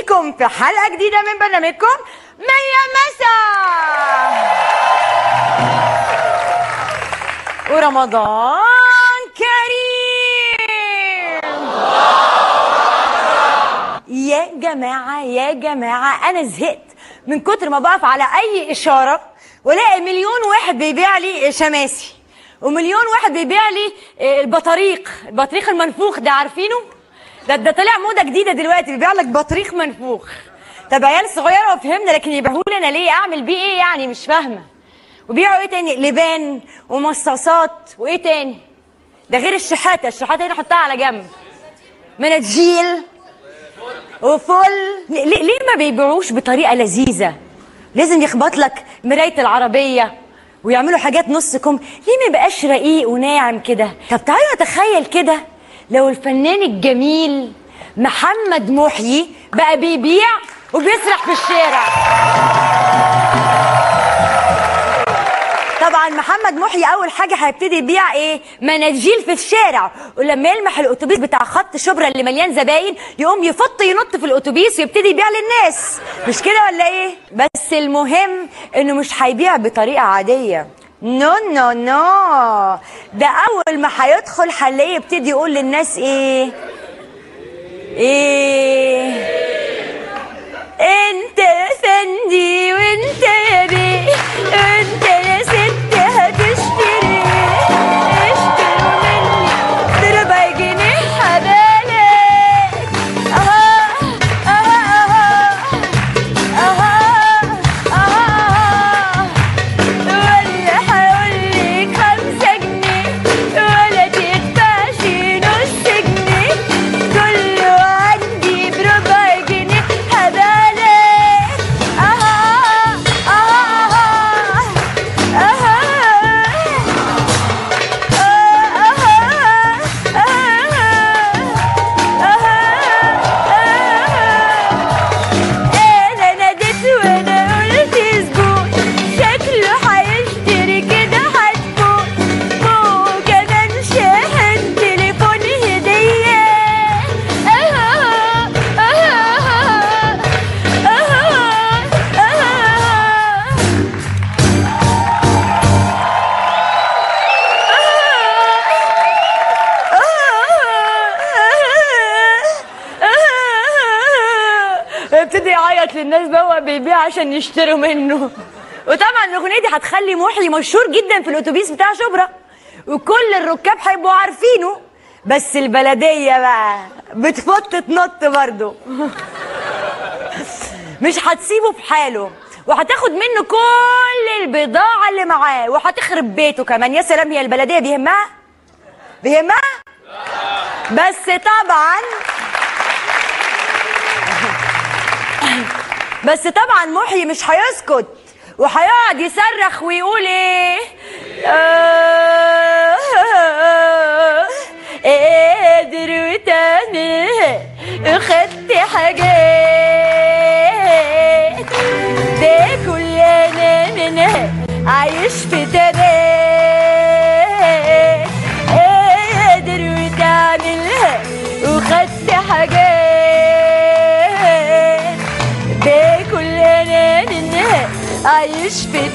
بيكم في حلقة جديدة من برنامجكم مية مسا ورمضان كريم يا جماعة يا جماعة أنا زهقت من كتر ما بقف على أي إشارة ولاقي مليون واحد بيبيع لي شماسي ومليون واحد بيبيع لي آه، البطاريق البطريق المنفوخ ده عارفينه ده ده طلع موضة جديدة دلوقتي بيبيع لك بطريق منفوخ طب عيال صغيرة وفهمنا لكن يبيعوا لي أنا ليه أعمل بيه إيه يعني مش فاهمة وبيعوا إيه تاني لبان ومصاصات وإيه تاني ده غير الشحاتة الشحاتة دي نحطها على جنب مناديل وفل ليه, ليه ما بيبيعوش بطريقه لذيذه لازم يخبط لك مرايه العربيه ويعملوا حاجات نص كم ليه ما يبقاش رقيق وناعم كده طب تعالوا نتخيل كده لو الفنان الجميل محمد محيي بقى بيبيع وبيسرح في الشارع طبعا محمد محيي اول حاجه هيبتدي يبيع ايه مناديل في الشارع ولما يلمح الاتوبيس بتاع خط شبرا اللي مليان زباين يقوم يفط ينط في الاتوبيس ويبتدي يبيع للناس مش كده ولا ايه بس المهم انه مش هيبيع بطريقه عاديه نو نو نو ده اول ما هيدخل هنلاقيه يبتدي يقول للناس ايه ايه انت يا فندي وانت يا بيه انت يا ست هتشتري اشتروا مني بربع جنيه حبالك اها اها اها اها ولا هقولك خمسة جنيه ولا تدفعش نص جنيه كله عندي بربع جنيه هبالك اها اها اها انا ناديت وانا قلت زبون شكله هيشتري كده هتفوق فوق كمان شاحن تليفون هدية اها اها اها اها ابتدي يعيط للناس بقى وهو بيبيع عشان يشتروا منه وطبعا الاغنيه دي هتخلي محيي مشهور جدا في الاتوبيس بتاع شبرا وكل الركاب هيبقوا عارفينه بس البلديه بقى بتفط تنط برضه مش هتسيبه في حاله وهتاخد منه كل البضاعة اللي معاه وهتخرب بيته كمان يا سلام هي البلدية بيهمها بيهمها بس طبعا بس طبعا محيي مش هيسكت وهيقعد يصرخ ويقول ايه آه، قادر وتعمل خدت حاجات ده كل انا منها عايش في تبات قادر وتعملها وخدت حاجات ده كل انا منها عايش في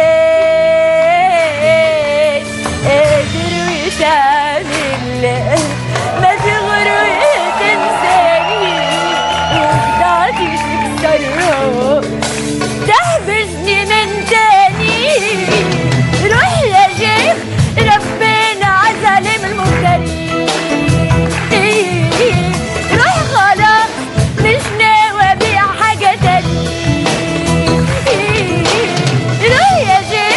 تبات قادر وتعمل ما تغر وتنساني وخدعتي تكسرها تحبسني من تاني روح يا شيخ ربنا عزل من المفترين روح خلاص مش ناوي ابيع حاجة تاني روح يا شيخ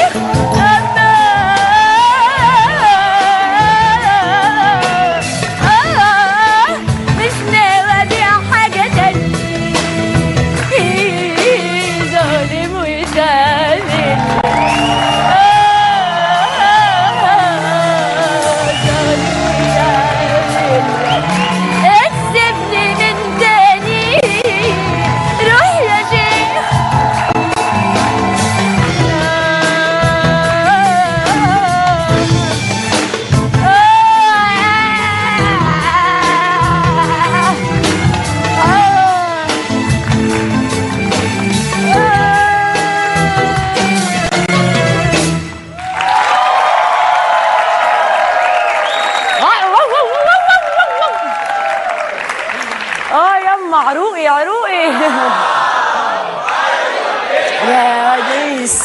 عروقي عروقي يا وديس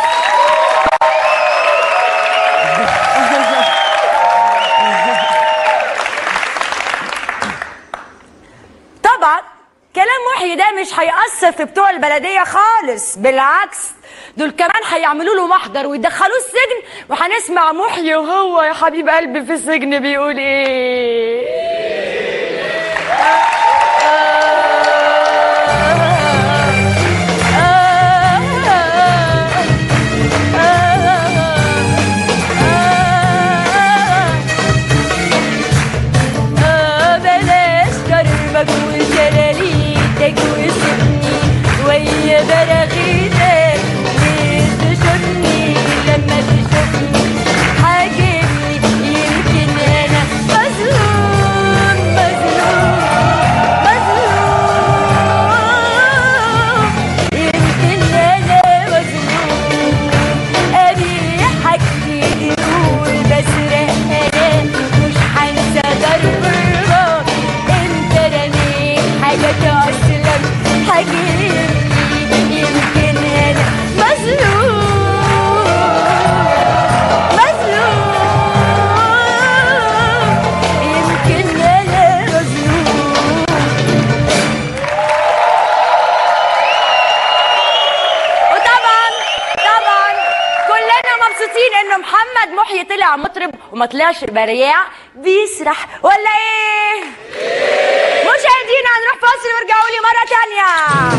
طبعا كلام محيي ده مش هيأثر في بتوع البلدية خالص بالعكس دول كمان هيعملوا له محضر ويدخلوه السجن وهنسمع محيي وهو يا حبيب قلبي في السجن بيقول ايه آه بلاش كرمك وشلاليتك وسيبني ويا براغيتك ليه تشوفني لما تشوفني حاجبني يمكن انا مظلوم مظلوم مظلوم يمكن انا مظلوم ابيحك تقول بسرق انا مش هنسى ضرب النار انت رميت حاجات اصلا حاجبني يمكن انا مظلوم مظلوم يمكن انا مظلوم وطبعا طبعا كلنا مبسوطين ان محمد محيي طلع مطرب وما طلعش برياع بيسرح ولا ايه؟ مشاهدينا هنروح فاصل وارجعوا لي مره تانية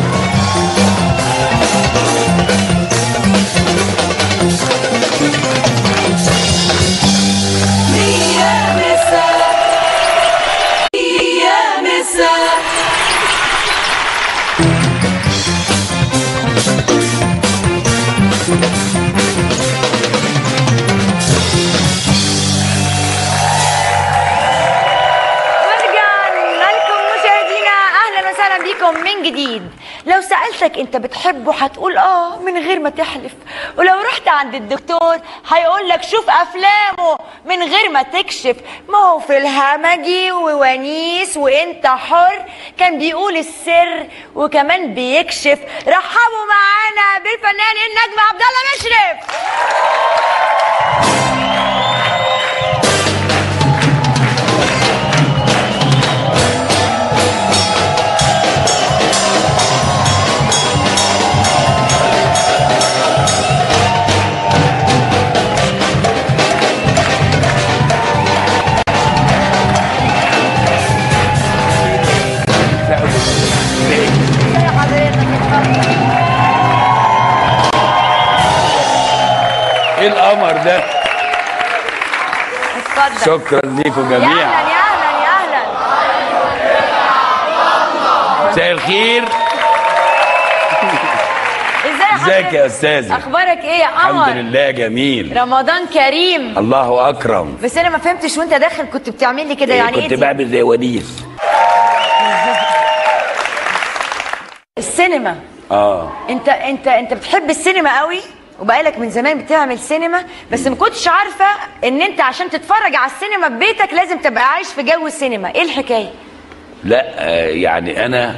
ورجعنا لكم مشاهدينا اهلا وسهلا بيكم من جديد لو سالتك انت بتحبه هتقول اه من غير ما تحلف ولو رحت عند الدكتور هيقول لك شوف افلامه من غير ما تكشف ما هو في الهمجي وونيس وانت حر كان بيقول السر وكمان بيكشف رحبوا معانا بالفنان النجم عبد الله مشرف ازي حضرتك اتفضل ايه القمر ده اتفضل شكرا ليكم يا جميعا اهلا يا اهلا يا اهلا مساء الخير ازاي ازيك حضرتك؟ يا استاذه اخبارك ايه يا الحمد قمر لله جميل رمضان كريم الله اكرم بس انا ما فهمتش وانت داخل كنت بتعمل لي كده يعني ايه كنت دي؟ بعمل زي ونيس السينما اه انت انت انت بتحب السينما قوي وبقالك من زمان بتعمل سينما بس ما كنتش عارفه ان انت عشان تتفرج على السينما في بيتك لازم تبقى عايش في جو السينما ايه الحكايه لا آه يعني انا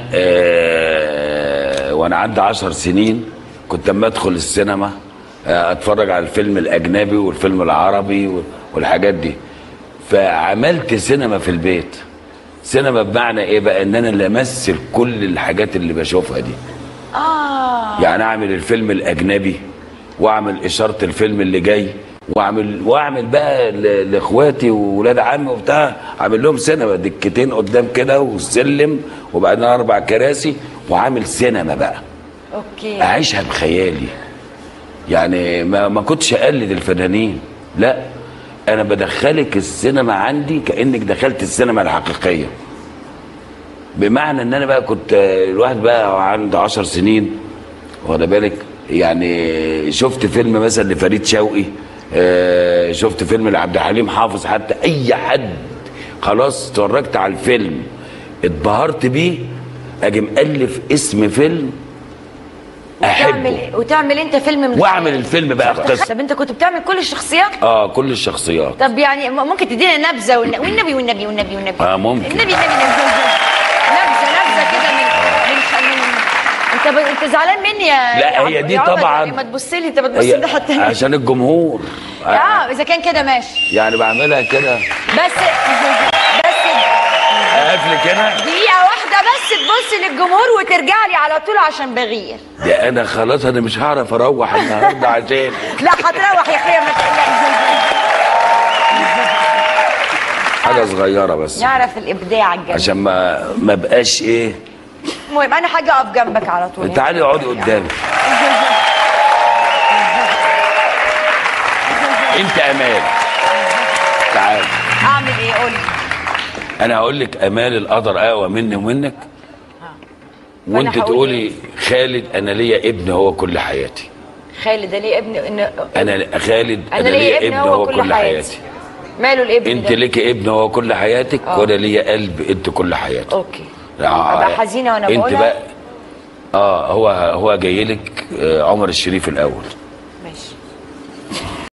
آه وانا عندي عشر سنين كنت اما ادخل السينما آه اتفرج على الفيلم الاجنبي والفيلم العربي وال- والحاجات دي فعملت سينما في البيت سينما بمعنى ايه بقى ان انا اللي امثل كل الحاجات اللي بشوفها دي اه يعني اعمل الفيلم الاجنبي واعمل اشاره الفيلم اللي جاي واعمل واعمل بقى ل- لاخواتي وولاد عمي وبتاع اعمل لهم سينما دكتين قدام كده والسلم وبعدين اربع كراسي وعامل سينما بقى اوكي اعيشها بخيالي يعني ما ما كنتش اقلد الفنانين لا انا بدخلك السينما عندي كانك دخلت السينما الحقيقيه بمعنى ان انا بقى كنت الواحد بقى عنده عشر سنين واخد بالك يعني شفت فيلم مثلا لفريد شوقي آه، شفت فيلم لعبد الحليم حافظ حتى اي حد خلاص اتفرجت على الفيلم اتبهرت بيه اجي مؤلف اسم فيلم وتعمل احبه وتعمل انت فيلم من واعمل الفيلم بقى قصه طب انت كنت بتعمل كل الشخصيات اه كل الشخصيات طب يعني م- ممكن تدينا نبذه والن- والنبي والنبي والنبي والنبي آه، ممكن. النبي النبي النبي نبذه نبذه كده انت ب... انت زعلان مني يا لا، يا هي عم- دي يا عمر؟ طبعاً. يعني ما تبص لي انت بتبص هي لي حتى عشان الجمهور اه اذا كان كده ماشي يعني بعملها كده بس بس قافل كده دقيقة واحدة بس تبص للجمهور وترجع لي على طول عشان بغير ده انا خلاص انا مش هعرف اروح النهارده عشان لا هتروح يا اخويا ما تقلقش حاجه صغيره بس نعرف الابداع الجميل عشان ما ما بقاش ايه المهم انا حاجة اقف جنبك على طول تعالي اقعدي قدامي انت امان تعالي اعمل ايه قول لي انا هقول لك امال القدر اقوى مني ومنك وانت هقول تقولي خالد انا ليا ابن هو كل حياتي خالد ده ليه ابن ان انا خالد انا ليا ابن هو كل حياتي ماله الابن انت ده ليكي ابن هو كل حياتك آه. وانا ليا قلب انت كل حياتك اوكي آه، ابقى حزينة وانا انت بقولها بقى اه هو هو جاي لك آه، عمر الشريف الاول